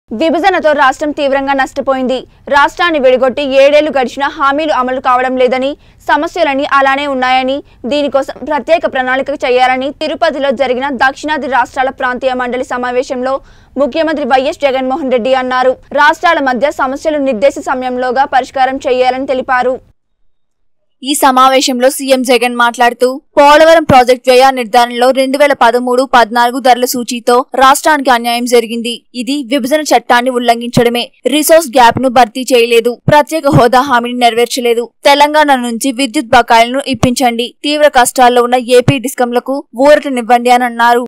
విభజనతో రాష్ట్రం తీవ్రంగా నష్టపోయింది రాష్ట్రాన్ని విడగొట్టి ఏడేళ్లు గడిచినా హామీలు అమలు కావడం లేదని సమస్యలన్నీ అలానే ఉన్నాయని దీనికోసం ప్రత్యేక ప్రణాళిక చేయాలని తిరుపతిలో జరిగిన దక్షిణాది రాష్ట్రాల ప్రాంతీయ మండలి సమావేశంలో ముఖ్యమంత్రి వైఎస్ జగన్మోహన్ రెడ్డి అన్నారు రాష్ట్రాల మధ్య సమస్యలు నిర్దేశ సమయంలోగా పరిష్కారం చేయాలని తెలిపారు ఈ సమావేశంలో సీఎం జగన్ మాట్లాడుతూ పోలవరం ప్రాజెక్ట్ వ్యయ నిర్ధారణలో రెండు వేల పదమూడు పద్నాలుగు ధరల సూచీతో రాష్ట్రానికి అన్యాయం జరిగింది ఇది విభజన చట్టాన్ని ఉల్లంఘించడమే రిసోర్స్ గ్యాప్ ను భర్తీ చేయలేదు ప్రత్యేక హోదా హామీని నెరవేర్చలేదు తెలంగాణ నుంచి విద్యుత్ బకాయిలను ఇప్పించండి తీవ్ర కష్టాల్లో ఉన్న ఏపీ డిస్కంలకు ఊరటనివ్వండి అని అన్నారు